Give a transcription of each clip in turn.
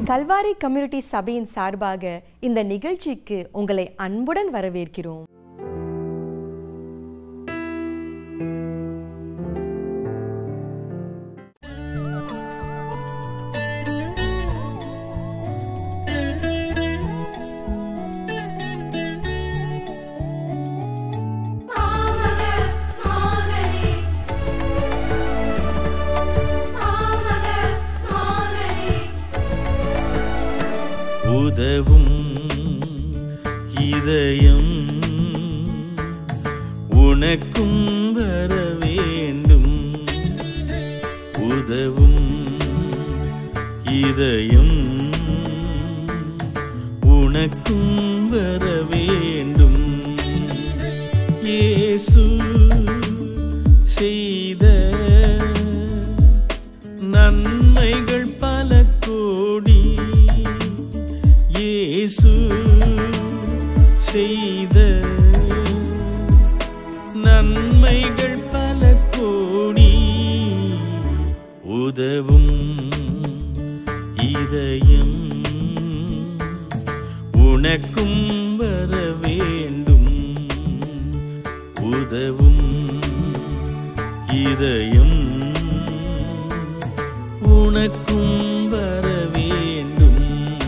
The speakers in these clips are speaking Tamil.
கல்வாரி கம்யூனிட்டி சபையின் சார்பாக இந்த நிகழ்ச்சிக்கு உங்களை அன்புடன் வரவேற்கிறோம் மாமக மாகனே மாமக மாகனே உதவும் இதயம் உனக்கும் வர வேண்டும் உதவும் இதயம் உனக்கும் வர வேண்டும் இயேசு செய்த நன்மைகள் பல கோடி இயேசு செய்த நன்மைகள் பல கோடி உதவும் இதயம் உனக்கும் வர வேண்டும் உதவும் இதயம் உனக்கும் வர வேண்டும்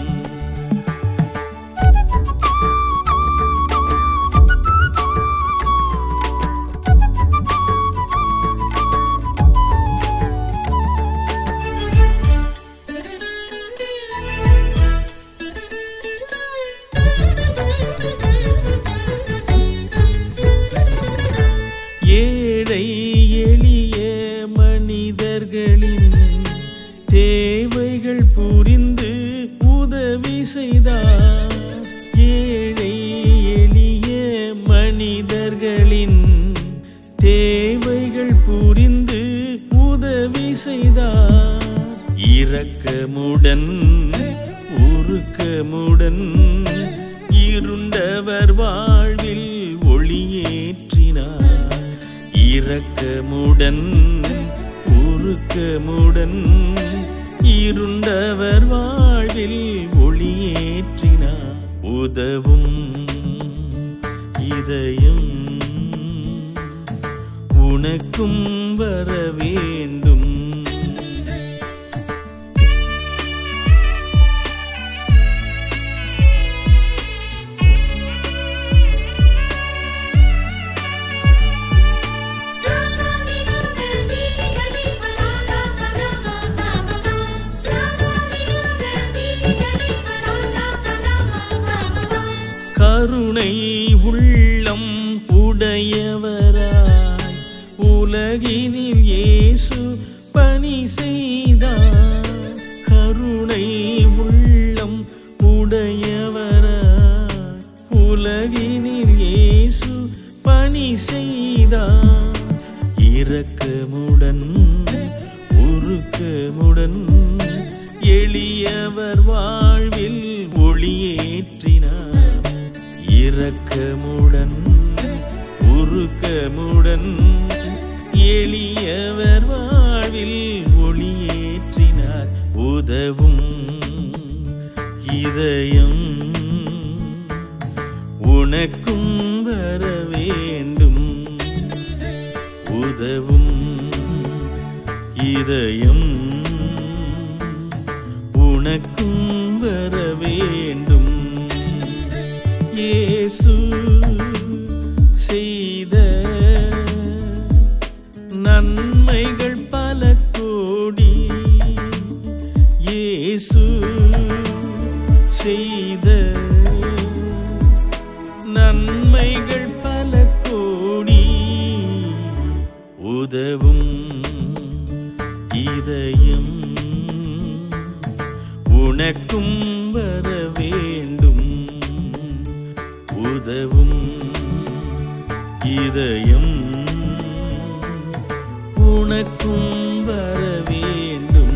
ஏழை எளிய மனிதர்களின் தேவைகள் புரிந்து உதவி செய்தார் ஏழை எளிய மனிதர்களின் தேவைகள் புரிந்து உதவி செய்தார் இரக்கமுடன் உருக்கமுடன் இருண்டவர் வாழ்வில் ஒளியேற்றினார் இரக்கமுடன் உருக்கமுடன் இருண்டவர் வாழ்வில் ஒளியேற்றினார் உதவும் இதயம் உனக்கும் வர வேண்டும் சாசாமி சுகந்தி கடி பலாதா கதமா காமமா சாசாமி சுகந்தி கடி பலாதா கதமா காமமா கருணை உள்ளம் உடையவராய் உலகினில் இயேசு பணி செய்தார் கருணை உள்ளம் உடையவராய் உலகினில் இயேசு பணி செய்தார் இரக்கமுடன் உருக்கமுடன் எளியவர் வாழ்வில் ஒளியேற்றினார் இரக்கமுடன் உருக்கமுடன் எளியவர் வாழ்வில் ஒளியேற்றினார் உதவும் இதயம் உனக்கும் வர வேண்டும் உதவும் இதயம் உனக்கும் வர வேண்டும் இயேசு செய்த நன்மைகள் பல கோடி இயேசு செய்த நன்மைகள் பல கோடி உதவும் இதயம் உனக்கும் வர வேண்டும் உதவும் இதயம் உனக்கும் வர வேண்டும்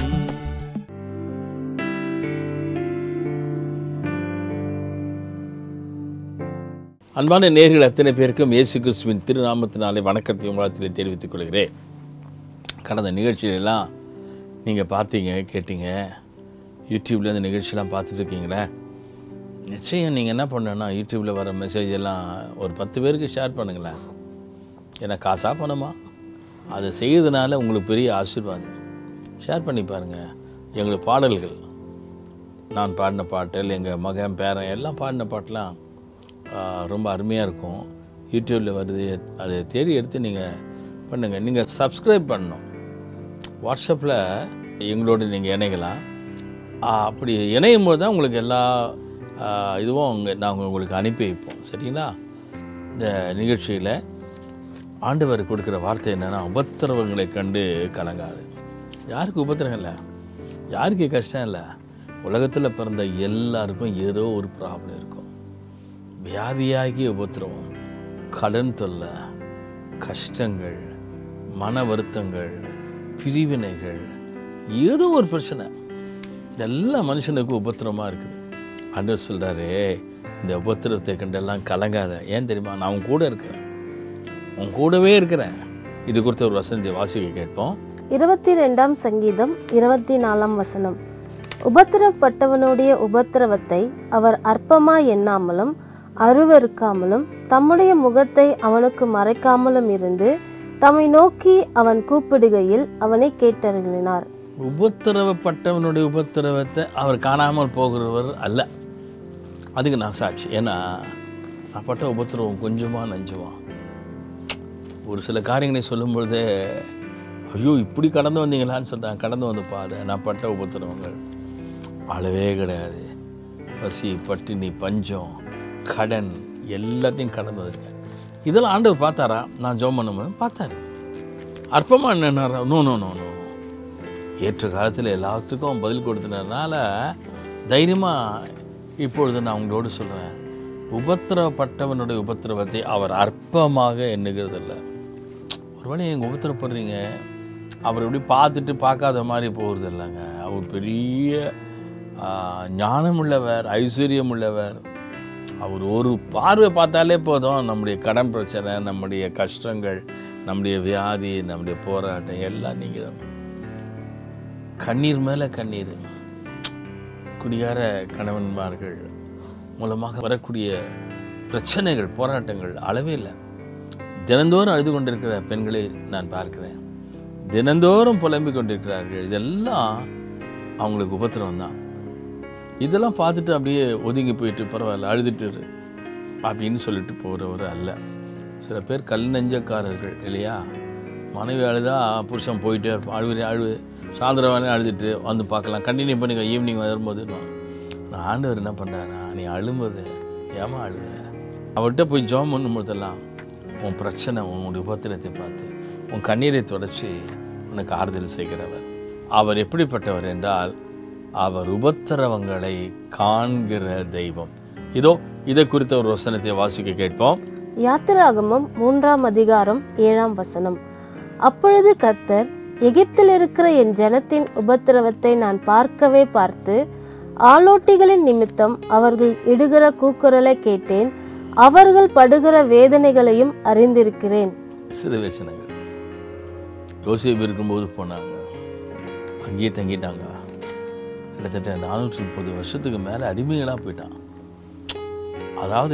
அன்பான நேர்கள் அத்தனை பேருக்கும் இயேசு கிறிஸ்துவின் திருநாமத்தினாலே வணக்கத்தையும் வாழ்த்திலே தெரிவித்துக் கொள்கிறேன் கடந்த நிகழ்ச்சியிலெல்லாம் நீங்கள் பார்த்தீங்க கேட்டீங்க யூடியூப்ல இந்த நிகழ்ச்சியெல்லாம் பார்த்துட்டு இருக்கீங்களே நிச்சயம் நீங்கள் என்ன பண்ணணும்னா யூடியூப்பில் வர மெசேஜ் எல்லாம் ஒரு பத்து பேருக்கு ஷேர் பண்ணுங்களேன் ஏன்னா காசாக பணமா அதை செய்யறதுனால உங்களுக்கு பெரிய ஆசீர்வாதம் ஷேர் பண்ணி பாருங்கள் எங்களுக்கு பாடல்கள் நான் பாடின பாட்டல் எங்கள் மகன் பேரன் எல்லாம் பாடின பாட்டெலாம் ஆஹ், ரொம்ப அருமையாக இருக்கும் யூடியூப்பில் வருது அதை தேடி எடுத்து நீங்கள் பண்ணுங்கள் நீங்கள் சப்ஸ்கிரைப் பண்ணணும் வாட்ஸ்அப்பில் எங்களோட நீங்கள் இணைக்கலாம் ஆஹ், அப்படி இணையும் போது தான் உங்களுக்கு எல்லா ஆஹ், இதுவும் அங்கே நாங்கள் உங்களுக்கு அனுப்பி வைப்போம் சரிங்களா இந்த நிகழ்ச்சியில் ஆண்டவர் கொடுக்குற வார்த்தை என்னென்னா உபத்திரவங்களை கண்டு கலங்காது யாருக்கு உபத்திரம் இல்லை யாருக்கு கஷ்டம் இல்லை உலகத்தில் பிறந்த எல்லாருக்கும் ஏதோ ஒரு ப்ராப்ளம் இருக்கும் வியாதியாகிய உபத்திரவம் கடன் தொல்லை கஷ்டங்கள் மன வருத்தங்கள் பிரிவினைகள் ஏதோ ஒரு பிரச்சனை எல்லா மனுஷனுக்கும் உபத்திரமாக இருக்குது ஆண்டவர் சொல்கிறாரு இந்த உபத்திரத்தை கண்டெல்லாம் கலங்காத ஏன் தெரியுமா நான் உன் கூட இருக்கிறேன் உன் கூடவே இருக்கிறேன் இது குறித்த ஒரு வசனத்தை வாசிக்க கேட்போம் இருபத்தி ரெண்டாம் சங்கீதம் இருபத்தி நாலாம் வசனம் உபத்திரப்பட்டவனுடைய உபத்திரவத்தை அவர் அற்பமா எண்ணாமலும் அருவருக்காமலும் தம்முடைய முகத்தை அவனுக்கு மறைக்காமலும் இருந்து தம்மை நோக்கி அவன் கூப்பிடுகையில் அவனை கேட்டருளினார் உபத்திரவப்பட்டவனுடைய உபத்திரவத்தை அவர் காணாமல் போகிறவர் அல்ல அதுக்கு நான் சாட்சி ஏன்னா நான் பட்ட உபத்திரவம் கொஞ்சமா நஞ்சுமா ஒரு சில காரியங்களை சொல்லும் பொழுதே ஐயோ இப்படி கடந்து வந்தீங்களான்னு சொல்லிட்டாங்க கடந்து வந்து பாரு நான் பட்ட உபத்திரவங்கள் அளவே கிடையாது பசி பட்டினி பஞ்சம் கடன் எல்லாத்தையும் கடந்து வந்திருக்கேன் இதெல்லாம் ஆண்டவர் பார்த்தாரா நான் ஜோம் பண்ணும்போது பார்த்தாரு அற்பமாக என்னன்னாரா நோ நோ நோ நோ ஏற்ற காலத்தில் எல்லாத்துக்கும் பதில் கொடுத்ததுனால தைரியமாக இப்பொழுது நான் உங்களோடு சொல்கிறேன் உபத்திரவப்பட்டவனுடைய உபத்திரவத்தை அவர் அற்பமாக எண்ணுகிறதில்ல ஒருவேளை நீங்கள் உபத்திரப்படுறீங்க அவர் எப்படி பார்த்துட்டு பார்க்காத மாதிரி போகிறது இல்லைங்க அவர் பெரிய ஆ, ஞானம் உள்ளவர் ஐஸ்வர்யம் உள்ளவர் அவர் ஒரு பார்வை பார்த்தாலே போதும் நம்முடைய கடன் பிரச்சனை நம்முடைய கஷ்டங்கள் நம்முடைய வியாதி நம்முடைய போராட்டம் எல்லாம் நீங்கிடும் கண்ணீர் மேலே கண்ணீர் குடிகார கணவன்மார்கள் மூலமாக வரக்கூடிய பிரச்சனைகள் போராட்டங்கள் அளவே இல்லை தினந்தோறும் அழுது கொண்டிருக்கிற பெண்களை நான் பார்க்கிறேன் தினந்தோறும் புலம்பிக் கொண்டிருக்கிறார்கள் இதெல்லாம் அவங்களுக்கு உபத்திரம் தான் இதெல்லாம் பார்த்துட்டு அப்படியே ஒதுங்கி போயிட்டு பரவாயில்ல அழுதுட்டு இரு அப்படின்னு சொல்லிட்டு போகிறவர் அல்ல சில பேர் கல் நெஞ்சக்காரர்கள் இல்லையா மனைவி அழுதா புருஷன் போயிட்டே இருப்பான் அழுவு அழுவு சாயந்தரம் வேலை அழுதுட்டு வந்து பார்க்கலாம் கண்டினியூ பண்ணிக்க ஈவினிங் வரும்போது நான் ஆண்டவர் என்ன பண்ணுறாரா நீ அழும்போது ஏமா அழுவ அவர்கிட்ட போய் ஜோம் பண்ணும்போதெல்லாம் உன் பிரச்சனை உன்னுடைய உபத்திரத்தை பார்த்து உன் கண்ணீரை தொடச்சி உனக்கு ஆறுதல் செய்கிறவர் அவர் எப்படிப்பட்டவர் என்றால் அவர் உபத்திரவங்களை காண்கிற தெய்வம் இதோ இதை குறித்த ஒரு வசனத்தை வாசிக்க கேட்போம் யாத்திராகமம் மூன்றாம் அதிகாரம் ஏழாம் வசனம் அப்பொழுது கர்த்தர் எகிப்தில் இருக்கிற என் ஜனத்தின் உபத்திரவத்தை நான் பார்க்கவே பார்த்து ஆலோட்டிகளின் நிமித்தம் அவர்கள் இடுகிற கூக்குரலை கேட்டேன் அவர்கள் படுகிற வேதனைகளையும் அறிந்திருக்கிறேன் சிறுவேசனங்கள் யோசேப்பு இருக்கும்போது போனாங்க அங்கேயே தங்கிட்டாங்க கிட்டத்தட்ட நானூற்றி முப்பது வருஷத்துக்கு மேலே அடிமைகளாக போயிட்டான் அதாவது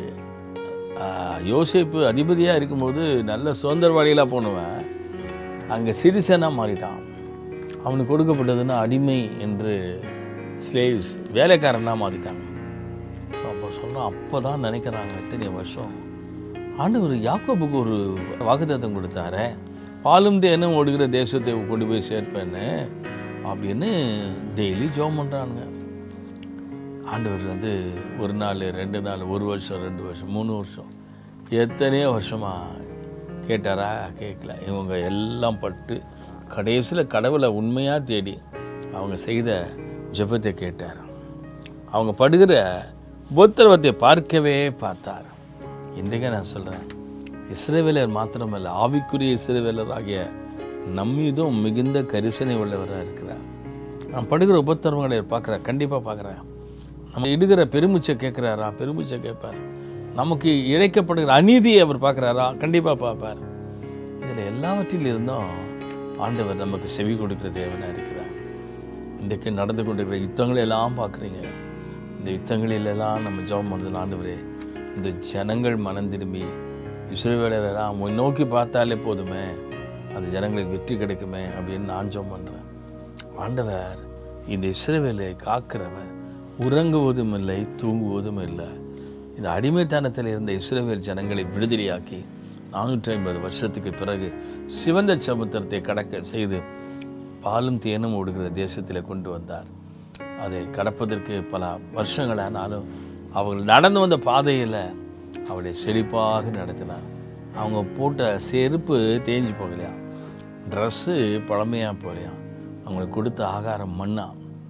ஆஹ், யோசேப்பு அதிபதியாக இருக்கும்போது நல்ல சுதந்திரவாளிகளாக போனவன் அங்கே சிறிசனாக மாறிட்டான் அவனுக்கு கொடுக்கப்பட்டதுன்னா அடிமை என்று ஸ்லேவ்ஸ் வேலைக்காரனாக மாற்றிட்டாங்க அப்போ சொல்கிறான் அப்போ தான் நினைக்கிறாங்க இத்தனை வருஷம் ஆண்டவர் யாக்கோபுக்கு ஒரு வாக்குத்தத்தம் கொடுத்தாரே பாலும் தேனும் ஓடுகிற தேசத்தை கொண்டு போய் சேர்ப்பேன்னு அப்படின்னு டெய்லி ஜோம் பண்ணுறானுங்க ஆண்டவர் வந்து ஒரு நாள் ரெண்டு நாள் ஒரு வருஷம் ரெண்டு வருஷம் மூணு வருஷம் எத்தனையோ வருஷமாக கேட்டாரா கேட்கல இவங்க எல்லாம் பட்டு கடைசியில் கடவுளை உண்மையாக தேடி அவங்க செய்த ஜெபத்தை கேட்டார் அவங்க படுகிற உபத்திரவத்தை பார்க்கவே பார்த்தார் இன்றைக்கே நான் சொல்கிறேன் இஸ்ரவேலர் மாத்திரமல்ல ஆவிக்குரிய இஸ்ரவேலர் ஆகிய நம்மீதும் மிகுந்த கரிசனை உள்ளவராக இருக்கிறார் நான் படுகிற உபத்திரவங்களை பார்க்குறேன் கண்டிப்பாக பார்க்குறேன் நம்ம இடுகிற பெருமிச்சை கேட்குறாரா பெருமிச்சை கேட்பார் நமக்கு இழைக்கப்படுகிற அநீதியை அவர் பார்க்குறாரா கண்டிப்பாக பார்ப்பார் இதில் எல்லாவற்றில் இருந்தும் ஆண்டவர் நமக்கு செவி கொடுக்கிற தேவனாக இருக்கிறார் இன்றைக்கு நடந்து கொண்டிருக்கிற யுத்தங்களை எல்லாம் பார்க்குறீங்க இந்த யுத்தங்களிலெல்லாம் நம்ம ஜெபம் பண்ணுறது ஆண்டவரே இந்த ஜனங்கள் மனம் திரும்பி இஸ்ரவேலரெல்லாம் முன்னோக்கி பார்த்தாலே போதுமே அந்த ஜனங்களுக்கு வெற்றி கிடைக்குமே அப்படின்னு நான் ஜெபம் பண்ணுறேன் ஆண்டவர் இந்த இஸ்ரவேலை காக்கிறவர் உறங்குவதும் இல்லை தூங்குவதும் இல்லை இந்த அடிமைத்தனத்தில் இருந்த இஸ்ரவேல் ஜனங்களை விடுதலையாக்கி நானூற்றி ஐம்பது வருஷத்துக்கு பிறகு சிவந்த சமுத்திரத்தை கடக்க செய்து பாலும் தேனும் ஓடுகிற தேசத்தில் கொண்டு வந்தார் அதை கடப்பதற்கு பல வருஷங்கள் ஆனாலும் அவர்கள் நடந்து வந்த பாதையில் அவளை செழிப்பாக நடத்தினார் அவங்க போட்ட செருப்பு தேஞ்சு போகலையா ட்ரெஸ்ஸு பழமையாக போகலையா அவங்களுக்கு கொடுத்த ஆகாரம் மண்ணா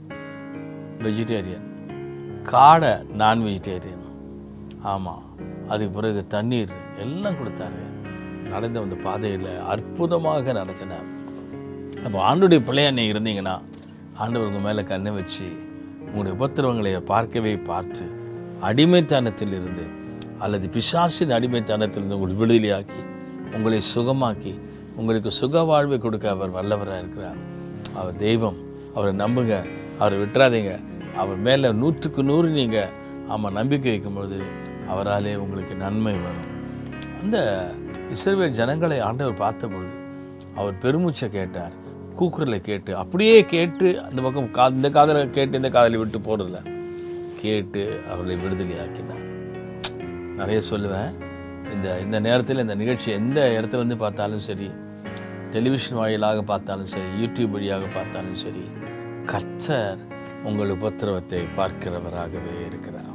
வெஜிடேரியன் காடை நான் வெஜிடேரியன் ஆமாம் அதுக்கு பிறகு தண்ணீர் எல்லாம் கொடுத்தாரு நடந்த அந்த பாதையில் அற்புதமாக நடத்தினார் அப்போ ஆண்டுடைய பிள்ளையா நீங்கள் இருந்தீங்கன்னா ஆண்டவர் உங்கள் மேலே கண்ணை வச்சு உங்களுடைய உபத்திரவங்களை பார்க்கவே பார்த்து அடிமைத்தனத்தில் இருந்து அல்லது பிசாசின் அடிமைத்தனத்திலிருந்து உங்களை விடுதலையாக்கி உங்களை சுகமாக்கி உங்களுக்கு சுக வாழ்வை கொடுக்க அவர் வல்லவராக இருக்கிறார் அவர் தெய்வம் அவரை நம்புங்க அவரை விட்டுறாதீங்க அவர் மேலே நூற்றுக்கு நூறு நீங்கள் ஆமாம் நம்பிக்கை வைக்கும்பொழுது அவராலே உங்களுக்கு நன்மை வரும் அந்த இஸ்ரவேல் ஜனங்களை ஆண்டவர் பார்த்த பொழுது அவர் பெருமூச்சை கேட்டார் கூக்குரலை கேட்டு அப்படியே கேட்டு அந்த பக்கம் கா இந்த காதலை கேட்டு இந்த காதலை விட்டு போறதில்ல கேட்டு அவர்களை விடுதலை ஆக்கினார் நிறைய சொல்லுவேன் இந்த இந்த நேரத்தில் இந்த நிகழ்ச்சி எந்த இடத்துல இருந்து பார்த்தாலும் சரி டெலிவிஷன் வாயிலாக பார்த்தாலும் சரி யூடியூப் வழியாக பார்த்தாலும் சரி கர்த்தர் உங்கள் உபத்திரவத்தை பார்க்கிறவராகவே இருக்கிறார்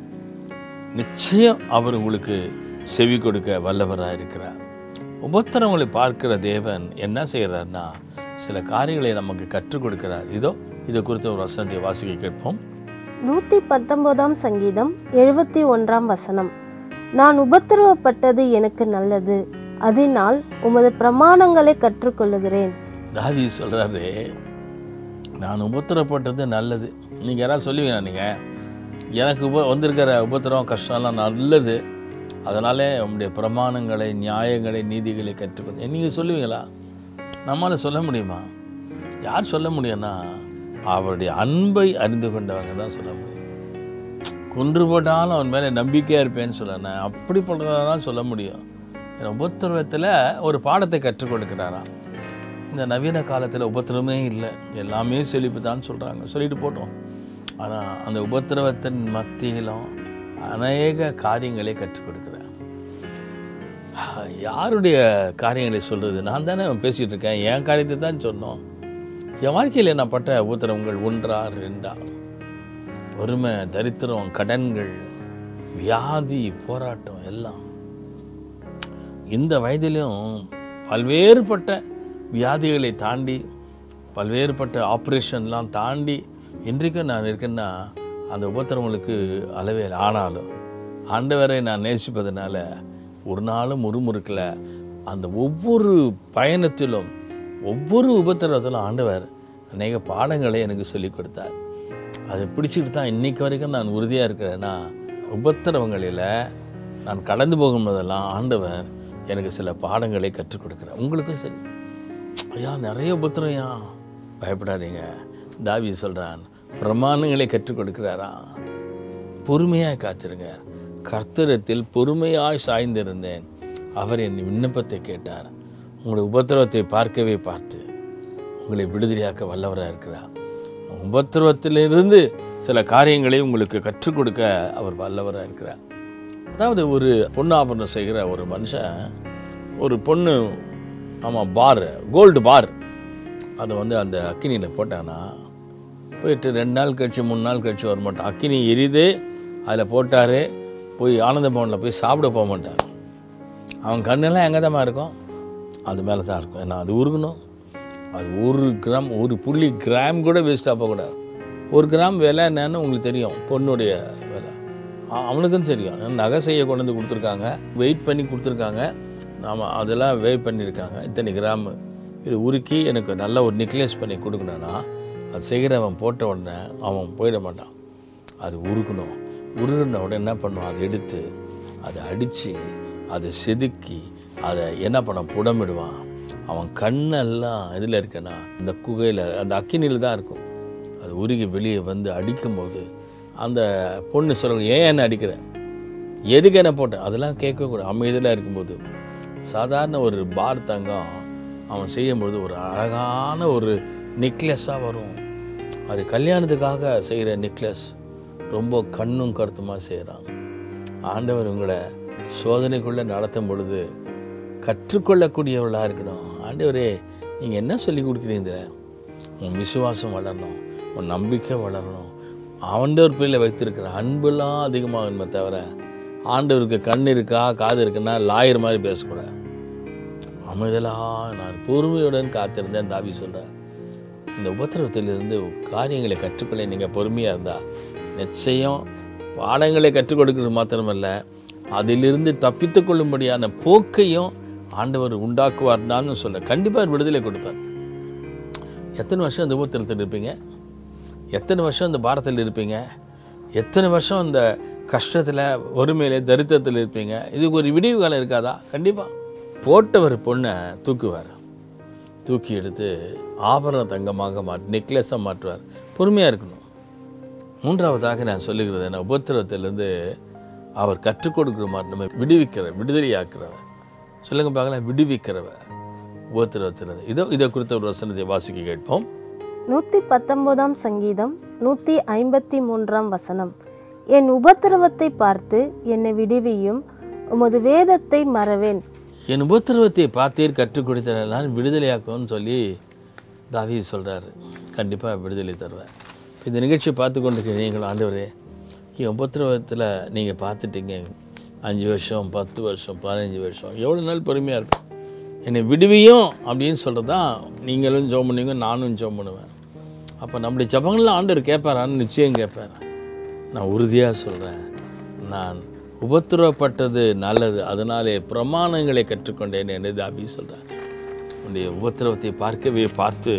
நிச்சயம் அவர் உங்களுக்கு செவி கொடுக்க வல்லவராக இருக்கிறார் உபத்திரவங்களை பார்க்கிற தேவன் என்ன செய்கிறார்னா சில காரியங்களை நமக்கு கற்றுக் கொடுக்கிறார் இதோ இதை குறித்த ஒரு வசனத்தை வாசிக்க கேட்போம் நூற்றி பத்தொன்பதாம் சங்கீதம் எழுபத்தி ஒன்றாம் வசனம் நான் உபத்திரவப்பட்டது எனக்கு நல்லது அதனால் உமது பிரமாணங்களை கற்றுக்கொள்ளுகிறேன் தாதி சொல்கிறாரு நான் உபத்திரப்பட்டது நல்லது நீங்கள் யாராவது சொல்லுவீங்களா நீங்கள் எனக்கு உப வந்திருக்கிற உபத்திரம் கஷ்டம்லாம் நல்லது அதனாலே உங்களுடைய பிரமாணங்களை நியாயங்களை நீதிகளை கற்றுக்கொண்டு நீங்கள் சொல்லுவீங்களா நம்மளால் சொல்ல முடியுமா யார் சொல்ல முடியும்னா அவருடைய அன்பை அறிந்து கொண்டவங்க தான் சொல்ல முடியும் கொன்று போட்டாலும் அவன் மேலே நம்பிக்கையாக இருப்பேன்னு சொல்லணும் அப்படிப்பட்டதான் சொல்ல முடியும் ஏன்னா உபத்திரவத்தில் ஒரு பாடத்தை கற்றுக் கொடுக்கிறாராம் இந்த நவீன காலத்தில் உபத்திரமே இல்லை எல்லாமே செழிப்பு தான் சொல்கிறாங்க சொல்லிட்டு போட்டோம் ஆனால் அந்த உபத்திரவத்தின் மத்தியிலும் அநேக காரியங்களை கற்றுக் கொடுக்குறார் யாருடைய காரியங்களை சொல்கிறது நான் தானே பேசிகிட்டு இருக்கேன் என் காரியத்தை தான் சொன்னோம் என் வாழ்க்கையில் நான் பட்ட உபத்திரவங்கள் ஒன்றா ரெண்டா வறுமை தரித்திரம் கடன்கள் வியாதி போராட்டம் எல்லாம் இந்த வயதிலும் பல்வேறுபட்ட வியாதிகளை தாண்டி பல்வேறுபட்ட ஆப்ரேஷன்லாம் தாண்டி இன்றைக்கும் நான் இருக்கேன்னா அந்த உபத்திரவங்களுக்கு அளவே இல்லை. ஆனாலும் ஆண்டவரை நான் நேசிப்பதனால ஒரு நாளும் முறுமுறுக்கல அந்த ஒவ்வொரு பயணத்திலும் ஒவ்வொரு உபத்திரவத்திலும் ஆண்டவர் அநேக பாடங்களை எனக்கு சொல்லிக் கொடுத்தார் அதை பிடிச்சிட்டு தான் இன்னைக்கு வரைக்கும் நான் உறுதியாக இருக்கிறேன்னா உபத்திரவங்களில் நான் கடந்து போகும்போதெல்லாம் ஆண்டவர் எனக்கு சில பாடங்களை கற்றுக் கொடுக்குறார் உங்களுக்கும் சரி ஐயா நிறைய உபத்திரம்யா பயப்படாதீங்க தாவி சொல்கிறான் பிரமாணங்களை கற்றுக் கொடுக்கிறாரா பொறுமையாக காத்திருங்க கர்த்தரத்தில் பொறுமையாய் சாய்ந்திருந்தேன் அவர் என் விண்ணப்பத்தை கேட்டார் உங்களுடைய உபத்திரவத்தை பார்க்கவே பார்த்து உங்களை விடுதலையாக்க வல்லவராக இருக்கிறார் உபத்திரவத்திலிருந்து சில காரியங்களை உங்களுக்கு கற்றுக் கொடுக்க அவர் வல்லவராக இருக்கிறார் அதாவது ஒரு பொண்ணாபரணம் செய்கிற ஒரு மனுஷன் ஒரு பொண்ணு ஆமாம் பார் கோல்டு பார் அதை வந்து அந்த அக்கினியில் போட்டானா போயிட்டு ரெண்டு நாள் கழிச்சு மூணு நாள் கழிச்சு வர மாட்டான் அக்கினி எரியுது அதில் போட்டார் போய் ஆனந்த பவனில் போய் சாப்பிட போக மாட்டார் அவன் கண்ணெல்லாம் எங்கே தான் இருக்கும் அது மேலே தான் இருக்கும் ஏன்னா அது உருகணும் அது ஒரு கிராம் ஒரு புள்ளி கிராம் கூட வேஸ்ட்டாக போகக்கூடாது ஒரு கிராம் விலை என்னன்னு உங்களுக்கு தெரியும் பொண்ணுடைய விலை அ- அவனுக்கும் தெரியும் ஏன்னா நகை செய்ய கொண்டு வந்து கொடுத்துருக்காங்க வெயிட் பண்ணி கொடுத்துருக்காங்க நாம் அதெல்லாம் வெயிட் பண்ணியிருக்காங்க இத்தனை கிராமு இது உருக்கி எனக்கு நல்ல ஒரு நெக்லஸ் பண்ணி கொடுக்கணும்னா அது செய்கிறவன் போட்ட உடனே அவன் போயிட மாட்டான் அது உருக்கணும் உருகின உடனே என்ன பண்ணுவான் அதை எடுத்து அதை அடித்து அதை செதுக்கி அதை என்ன பண்ண புடமிடுவான் அவன் கண்ணெல்லாம் இதில் இருக்கேன்னா இந்த குகையில் அந்த அக்கினியில் தான் இருக்கும் அது உருகி வெளியே வந்து அடிக்கும்போது அந்த பொண்ணு சொல்லுங்க ஏன் என்ன அடிக்கிற எதுக்கு என்ன போட்டேன் அதெல்லாம் கேட்கவே கூட அமைதியில் இருக்கும்போது சாதாரண ஒரு பார் தங்கம் அவன் செய்யும்பொழுது ஒரு அழகான ஒரு நெக்லஸாக வரும் அது கல்யாணத்துக்காக செய்கிற நெக்லஸ் ரொம்ப கண்ணும் கருத்துமாக செய்கிறாங்க ஆண்டவர் உங்களை சோதனைக்குள்ளே நடத்தும் பொழுது கற்றுக்கொள்ளக்கூடியவர்களாக இருக்கணும் ஆண்டவரே நீங்கள் என்ன சொல்லி கொடுக்குறீங்க உன் விசுவாசம் வளரணும் உன் நம்பிக்கை வளரணும் ஆண்டவர் பேரில் வைத்திருக்கிற அன்பெல்லாம் அதிகமாகணுமே தவிர ஆண்டவருக்கு கண் இருக்கா காது இருக்குன்னா லாயர் மாதிரி பேசக்கூடாது அமைதலாக நான் பொறுமையுடன் காத்திருந்தேன் தாவி சொல்கிறேன் இந்த உபத்திரவத்திலிருந்து காரியங்களை கற்றுக்கொள்ள நீங்கள் பொறுமையாக இருந்தால் நிச்சயம் பாடங்களை கற்றுக் கொடுக்கிறது மாத்திரமல்ல அதிலிருந்து தப்பித்துக் கொள்ளும்படியான போக்கையும் ஆண்டவர் உண்டாக்குவார்னான்னு சொல்ல கண்டிப்பாக விடுதலை கொடுப்பார் எத்தனை வருஷம் இந்த உபத்திரத்தில் இருப்பீங்க எத்தனை வருஷம் இந்த பாரத்தில் இருப்பீங்க எத்தனை வருஷம் இந்த கஷ்டத்தில் ஒருமையில தரித்திரத்தில் இருப்பீங்க இதுக்கு ஒரு விடிவு காலம் இருக்காதா கண்டிப்பாக போட்டவர் பொண்ணை தூக்குவார் தூக்கி எடுத்து ஆபரண தங்கமாக மாற்றி நெக்லஸாக மாற்றுவார் பொறுமையாக இருக்கணும் மூன்றாவதாக நான் சொல்லுகிறது என்ன உபத்திரவத்திலிருந்து அவர் கற்றுக் கொடுக்குற மாதிரி நம்ம விடுவிக்கிறவர் விடுதலையாக்குறவர் சொல்லுங்க பார்க்கலாம் விடுவிக்கிறவர் உபத்திரவத்திலிருந்து இதோ இதை குறித்த ஒரு வசனத்தை வாசிக்க கேட்போம் நூற்றி பத்தொன்பதாம் சங்கீதம் நூற்றி ஐம்பத்தி மூன்றாம் வசனம் என் உபத்திரவத்தை பார்த்து என்னை விடுவியும் உமது வேதத்தை மறவேன் என் உபத்திரவத்தை பார்த்தீர் கற்றுக் கொடுத்தேன் நான் விடுதலையாக்கும்னு சொல்லி தாவி சொல்கிறாரு கண்டிப்பாக விடுதலை தருவேன் இப்போ இந்த நிகழ்ச்சியை பார்த்து கொண்டிருக்கிற நீங்கள் ஆண்டவரே என் உபத்திரவத்தில் நீங்கள் பார்த்துட்டீங்க அஞ்சு வருஷம் பத்து வருஷம் பதினஞ்சு வருஷம் எவ்வளோ நாள் பொறுமையாக இருக்கும் என்னை விடுவியும் அப்படின்னு சொல்கிறது தான் நீங்களும் ஜோம் பண்ணுவீங்க நானும் ஜோம் பண்ணுவேன் அப்போ நம்முடைய ஜபங்கள்லாம் ஆண்டவர் கேட்பாரான்னு நிச்சயம் கேட்பார் நான் உறுதியாக சொல்கிறேன் நான் உபத்திரவப்பட்டது நல்லது அதனாலே பிரமாணங்களை கற்றுக்கொண்டேன் என்று தாபி சொல்கிறார் உன்னுடைய உபத்திரவத்தை பார்க்கவே பார்த்து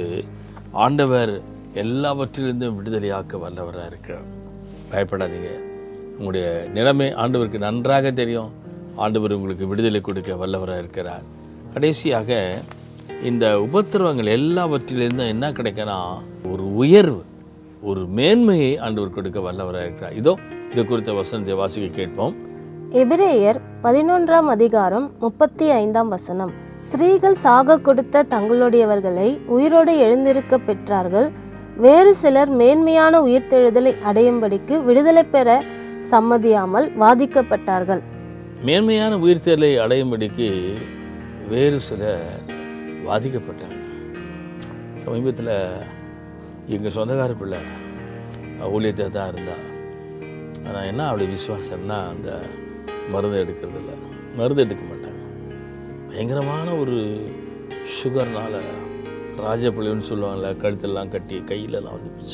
ஆண்டவர் எல்லாவற்றிலிருந்தும் விடுதலையாக்க வல்லவராக இருக்கிறார் பயப்படாதீங்க உங்களுடைய நிலைமை ஆண்டவருக்கு நன்றாக தெரியும் ஆண்டவர் உங்களுக்கு விடுதலை கொடுக்க வல்லவராக இருக்கிறார் கடைசியாக இந்த உபத்திரவங்கள் எல்லாவற்றிலிருந்தும் என்ன கிடைக்கனா ஒரு உயர்வு ஒரு மேன்மையை ஆண்டவர் கொடுக்க வல்லவராக இருக்கிறார் இதோ இது குறித்த வசனத்தை வாசிக்க கேட்போம் எபிரேயர் பதினொன்றாம் அதிகாரம் முப்பத்தி ஐந்தாம் வசனம் ஸ்திரீகள் சாக கொடுத்த தங்களுடையவர்களை உயிரோடு எழுந்திருக்க பெற்றார்கள் வேறு சிலர் மேன்மையான உயிர்த்தெழுதலை அடையும்படிக்கு விடுதலை பெற சம்மதியாமல் வாதிக்கப்பட்டார்கள் மேன்மையான உயிர்த்தேர்லை அடையும்படிக்கு வேறு சிலர் பாதிக்கப்பட்டாங்க சமீபத்தில் எங்கள் சொந்தக்கார பிள்ளை ஊழியத்தை தான் இருந்தா ஆனால் என்ன அவளுடைய விசுவாசம்னா அந்த மருந்து எடுக்கிறதில்ல மருந்து எடுக்க மாட்டாங்க பயங்கரமான ஒரு சுகர்னால ராஜப்பிள்ளைன்னு சொல்லுவாங்கள்ல கழுத்தெல்லாம் கட்டி கையிலலாம் வந்துருச்சு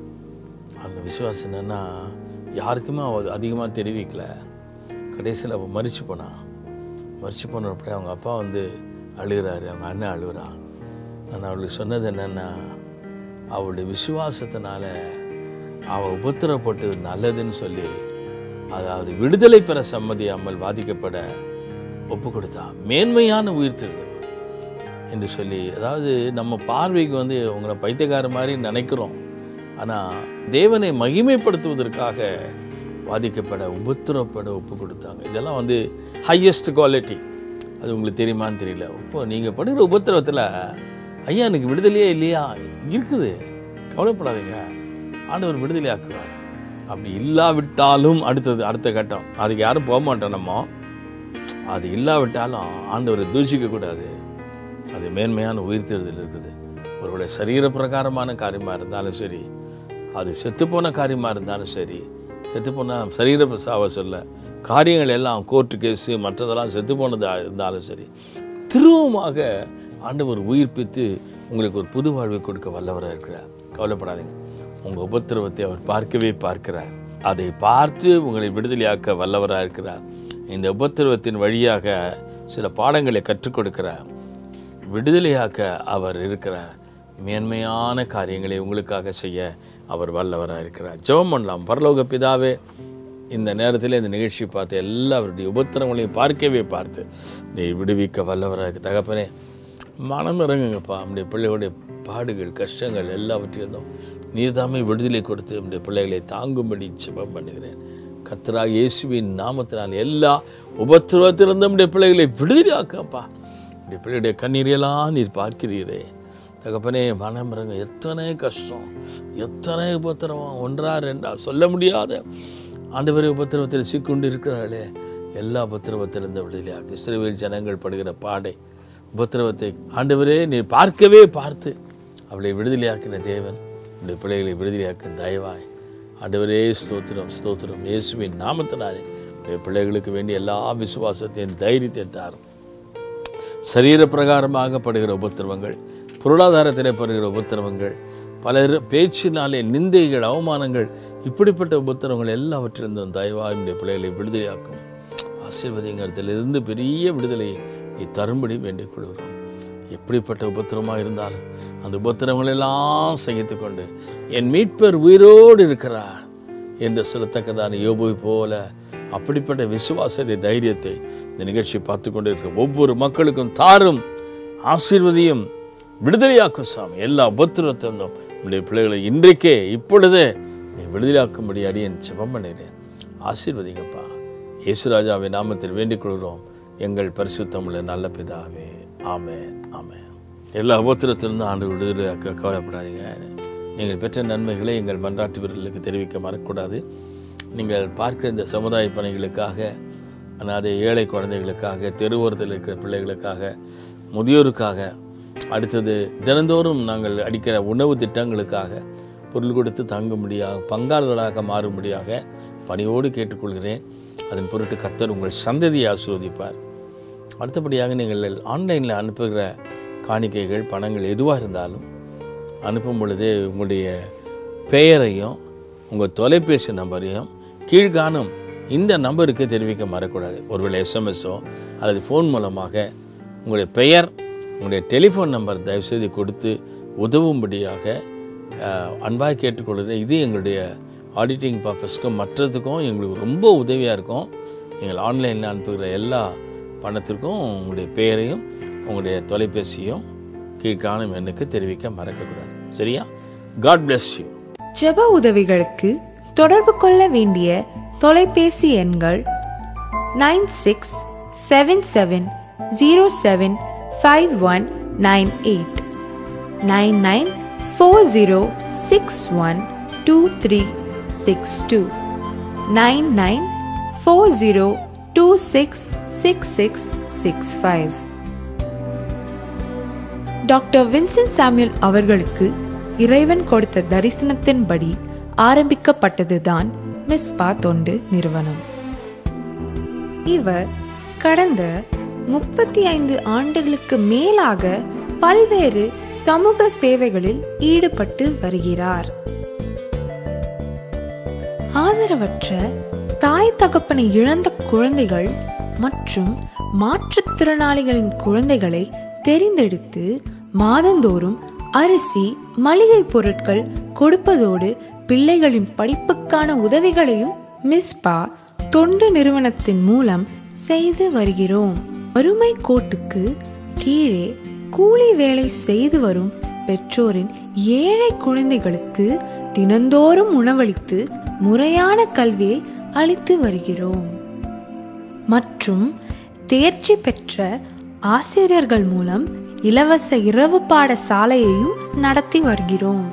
அந்த விசுவாசம் என்னென்னா யாருக்குமே அவ அதிகமாக தெரிவிக்கல கடைசியில் அவள் மறிச்சு போனான் மறிச்சு போனப்படி அவங்க அப்பா வந்து அழுகிறாரு அவங்க அண்ணன் அழுகுறா நான் அவளுக்கு சொன்னது என்னென்னா அவளுடைய விசுவாசத்தினால அவள் உபத்திரப்பட்டது நல்லதுன்னு சொல்லி அதாவது விடுதலை பெற சம்மதியாமல் பாதிக்கப்பட ஒப்பு கொடுத்தா மேன்மையான உயிர்த்தெழுதல் என்று சொல்லி அதாவது நம்ம பார்வைக்கு வந்து உங்களை பைத்தியக்கார மாதிரி நினைக்கிறோம் ஆனால் தேவனை மகிமைப்படுத்துவதற்காக பாதிக்கப்பட உபத்திரப்பட ஒப்பு கொடுத்தாங்க இதெல்லாம் வந்து ஹையஸ்ட் குவாலிட்டி அது உங்களுக்கு தெரியுமான்னு தெரியல இப்போ நீங்கள் படுகிற உபத்திரவத்தில் ஐயா எனக்கு விடுதலையே இல்லையா இருக்குது கவலைப்படாதீங்க ஆண்டவர் விடுதலை ஆக்குவார் அப்படி இல்லாவிட்டாலும் அடுத்தது அடுத்த கட்டம் அதுக்கு யாரும் போக மாட்டோம் நம்ம அது இல்லாவிட்டாலும் ஆண்டவரை தூஷிக்க கூடாது அது மேன்மையான உயிர்த்தெழுதல் இருக்குது ஒருவேளை சரீர பிரகாரமான காரியமாக இருந்தாலும் சரி அது செத்துப்போன காரியமாக இருந்தாலும் சரி செத்துப்போன சரீர சாவ சொல்ல காரியங்கள் எல்லாம் கோர்ட்டு கேஸு மற்றதெல்லாம் செத்துப்போனதாக இருந்தாலும் சரி திரும்பமாக ஆண்டவர் உயிர்ப்பித்து உங்களுக்கு ஒரு புது வாழ்வை கொடுக்க வல்லவராக இருக்கிறார் கவலைப்படாதீங்க உங்கள் உபத்திரவத்தை அவர் பார்க்கவே பார்க்கிறார் அதை பார்த்து உங்களை விடுதலையாக்க வல்லவராக இருக்கிறார் இந்த உபத்திரவத்தின் வழியாக சில பாடங்களை கற்றுக் கொடுக்கிறார் விடுதலையாக்க அவர் இருக்கிறார் மேன்மையான காரியங்களை உங்களுக்காக செய்ய அவர் வல்லவராக இருக்கிறார் ஜெபம் பண்ணலாம் பரலோக பிதாவே இந்த நேரத்தில் இந்த நிகழ்ச்சி பார்த்து எல்லாருடைய உபத்திரங்களையும் பார்க்கவே பார்த்து நீ விடுவிக்க வல்லவராக இருக்கு தகப்பனே மனம் இறங்குங்கப்பா நம்முடைய பிள்ளைகளுடைய பாடுகள் கஷ்டங்கள் எல்லாவற்றிலிருந்தும் நீர்தாமே விடுதலை கொடுத்து நம்முடைய பிள்ளைகளை தாங்கும்படி ஜெபம் பண்ணுகிறேன் கர்த்தராக இயேசுவின் நாமத்தினால் எல்லா உபத்திரவத்திலிருந்து நம்முடைய பிள்ளைகளை விடுதலையாக்கப்பா நம்முடைய பிள்ளைகளுடைய கண்ணீரையெல்லாம் நீர் பார்க்கிறீரே தகப்பனே மனமிறங்க எத்தனை கஷ்டம் எத்தனை உபத்திரவம் ஒன்றா ரெண்டா சொல்ல முடியாத ஆண்டவரே உபத்திரவத்தில் சிக்கொண்டு இருக்கிறார்களே எல்லா உபத்திரவத்திலிருந்து விடுதலையாக்கு சிறுவையில் ஜனங்கள் படுகிற பாடை உபத்திரவத்தை ஆண்டவரே நீர் பார்க்கவே பார்த்து அவளை விடுதலையாக்கின தேவன் உடைய பிள்ளைகளை விடுதலையாக்கும் தயவாய் ஆண்டவரே ஸ்தோத்திரம் ஸ்தோத்திரம் இயேசுவின் நாமத்தினாலே உடைய பிள்ளைகளுக்கு வேண்டிய எல்லா விசுவாசத்தையும் தைரியத்தையும் தாரும் சரீர பிரகாரமாக படுகிற உபத்திரவங்கள் பொருளாதாரத்திலே படுகிற உபத்திரவங்கள் பலர் பேச்சினாலே நிந்தைகள் அவமானங்கள் இப்படிப்பட்ட உபத்திரவங்கள் எல்லாவற்றிலிருந்தும் தயவாய் இந்த பிள்ளைகளை விடுதலையாக்கும் ஆசீர்வதிங்கிறதிலிருந்து பெரிய விடுதலையை நீ தரும்படி வேண்டிக் கொள்கிறோம் எப்படிப்பட்ட உபத்திரமாக இருந்தாலும் அந்த உபத்திரவங்களெல்லாம் சகித்து கொண்டு என் மீட்பர் உயிரோடு இருக்கிறார் என்று சொல்லத்தக்கதான யோபுவை போல அப்படிப்பட்ட விசுவாசத்தை தைரியத்தை இந்த நிகழ்ச்சியை பார்த்து கொண்டு இருக்கிற ஒவ்வொரு மக்களுக்கும் தாரும் ஆசீர்வதியும் விடுதலையாக்கும் சாமி எல்லா உபத்திரத்திருந்தும் உடைய பிள்ளைகளை இன்றைக்கே இப்பொழுதே நீ விடுதலையாக்கும்படி அடியேன் ஜெபம் பண்ணிடுறேன் ஆசீர்வதிங்கப்பா இயேசுராஜாவின் நாமத்தில் வேண்டிக் கொள்கிறோம் எங்கள் பரிசுத்தமுள்ள நல்ல பிதாவே ஆமென் ஆமென் எல்லா உபத்திரத்திலிருந்து ஆண்டு விடுதலையாக்க கவலைப்படாதீங்க நீங்கள் பெற்ற நன்மைகளை எங்கள் மன்றாட்டு வீரர்களுக்கு தெரிவிக்க மறக்கக்கூடாது நீங்கள் பார்க்கிற இந்த சமுதாய பணிகளுக்காக அனாதை ஏழை குழந்தைகளுக்காக தெருவோரத்தில் இருக்கிற பிள்ளைகளுக்காக முதியோருக்காக அடுத்தது தினந்தோறும் நாங்கள் அடிக்கிற உணவு திட்டங்களுக்காக பொருள் கொடுத்து தாங்கும்படியாக பங்காளர்களாக மாறும்படியாக பணியோடு கேட்டுக்கொள்கிறேன் அதன் பொருட்டு கர்த்தர் உங்கள் சந்ததியை ஆசீர்வதிப்பார் அடுத்தபடியாக நீங்கள் ஆன்லைனில் அனுப்புகிற காணிக்கைகள் பணங்கள் எதுவாக இருந்தாலும் அனுப்பும் பொழுது உங்களுடைய பெயரையும் உங்கள் தொலைபேசி நம்பரையும் கீழ்காணும் இந்த நம்பருக்கு தெரிவிக்க மறக்கூடாது ஒருவேளை எஸ்எம்எஸோ அல்லது ஃபோன் மூலமாக உங்களுடைய பெயர் உங்களுடைய டெலிஃபோன் நம்பர் தயவுசெய்து கொடுத்து உதவும்படியாக அஹ், அன்பாக கேட்டுக்கொள்கிறேன் இது எங்களுடைய ஆடிட்டிங் பர்பஸ்க்கும் மற்றதுக்கும் எங்களுக்கு ரொம்ப உதவியாக இருக்கும் நீங்கள் ஆன்லைனில் அனுப்புகிற எல்லா பணத்திற்கும் உங்களுடைய பெயரையும் உங்களுடைய தொலைபேசியும் கீழ்காணும் எண்ணுக்கு தெரிவிக்க மறக்கக்கூடாது சரியா காட் bless யூ ஜெப உதவிகளுக்கு தொடர்பு கொள்ள வேண்டிய தொலைபேசி எண்கள் nine six seven seven zero seven five one nine eight nine nine four zero six one two three six two nine nine four zero two six six six six five doctor Vincent Samuel அவர்களுக்கு இறைவன் கொடுத்த தரிசனத்தின்படி ஆரம்பிக்கப்பட்டதுதான் மிஸ்பா தொண்டு நிறுவனம் இவர் கடந்த முப்பத்தி ஐந்து ஆண்டுகளுக்கு மேலாக பல்வேறு சமூக சேவைகளில் ஈடுபட்டு வருகிறார் ஆதரவற்ற தாய் தகப்பனை இழந்த குழந்தைகள் மற்றும் மாற்றுத்திறனாளிகளின் குழந்தைகளை தெரிந்தெடுத்து மாதந்தோறும் அரிசி மளிகை பொருட்கள் கொடுப்பதோடு பிள்ளைகளின் படிப்புக்கான உதவிகளையும் மிஸ்பா தொண்டு நிறுவனத்தின் மூலம் செய்து வருகிறோம் வறுமை கோட்டுக்கு கீழே கூலி வேலை செய்து வரும் பெற்றோரின் ஏழை குழந்தைகளுக்கு தினந்தோறும் உணவளித்து முறையான கல்வியை அளித்து வருகிறோம் மற்றும் தேர்ச்சி பெற்ற ஆசிரியர்கள் மூலம் இலவச இரவு பாடசாலையையும் நடத்தி வருகிறோம்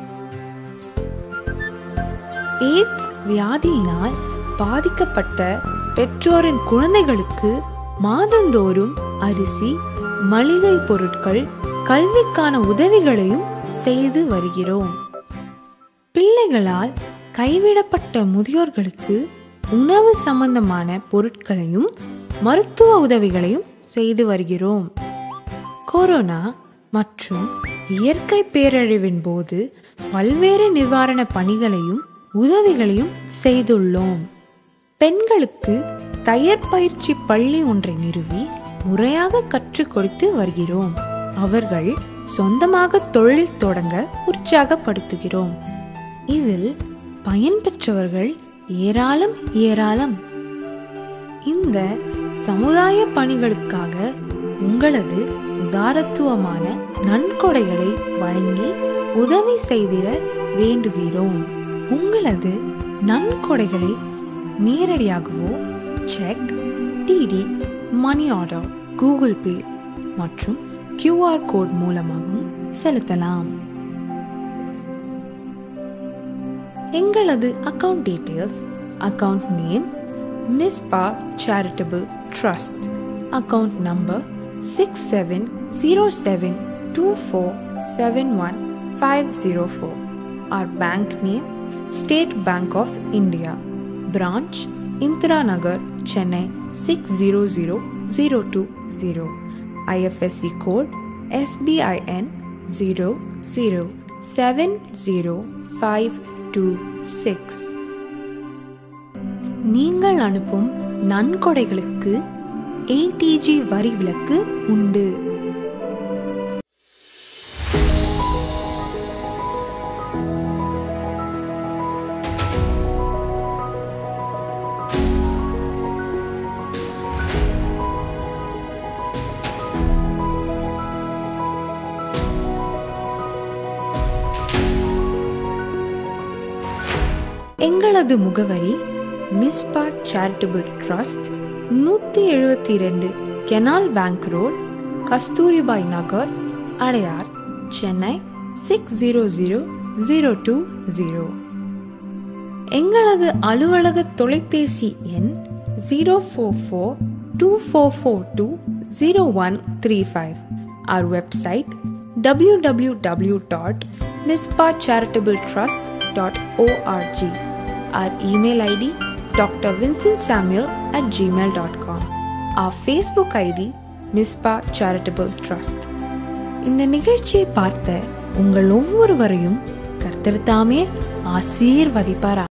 எய்ட்ஸ் வியாதியினால் பாதிக்கப்பட்ட பெற்றோரின் குழந்தைகளுக்கு மாதந்தோறும் அரிசி மளிகை பொருட்கள் கல்விக்கான உதவிகளையும் செய்து வருகிறோம் பிள்ளைகளால் கைவிடப்பட்ட முதியோர்களுக்கு உணவு சம்பந்தமான பொருட்களையும் மருத்துவ உதவிகளையும் செய்து வருகிறோம் கொரோனா மற்றும் இயற்கை பேரழிவின் போது பல்வேறு நிவாரண பணிகளையும் உதவிகளையும் செய்துள்ளோம் பெண்களுக்கு தையற் பயிற்சி பள்ளி ஒன்றை நிறுவி முறையாக கற்றுக் கொடுத்து வருகிறோம் அவர்கள் சொந்தமாக தொழில் தொடங்க உற்சாகப்படுத்துகிறோம் இதில் பயன்பெற்றவர்கள் ஏராளம் ஏராளம் இந்த சமுதாய பணிகளுக்காக உங்களது உதாரத்துவமான நன்கொடைகளை வழங்கி உதவி செய்திட வேண்டுகிறோம் உங்களது நன்கொடைகளை நேரடியாகவோ cheque DD money order Google Pay மற்றும் கியூஆர் கோட் மூலமாகவும் செலுத்தலாம் எங்களது account details account name Mispa charitable trust account number six seven zero seven two four seven one five zero four our bank name State Bank of India branch Indira Nagar Chennai six zero zero zero two zero IFSC code SBIN zero zero seven zero five two six நீங்கள் அனுப்பும் நன்கொடைகளுக்கு ஏடிஜி வரி விலக்கு உண்டு எங்களது முகவரி மிஸ்பா சேரிட்டபிள் ட்ரஸ்ட் நூற்றி எழுபத்தி ரெண்டு canal bank road Kasturibai Nagar Adyar Chennai six zero zero zero two zero எங்களது அலுவலக தொலைபேசி எண் zero four four two four four two zero one three five our website www.mispacharitabletrust.org our email id drvincentsamuel at gmail.com our facebook id Mispa charitable trust இந்த நிகழ்ச்சியை பார்த்த உங்கள் ஒவ்வொருவரையும் கர்த்தர் தாமே ஆசீர்வதிப்பாரா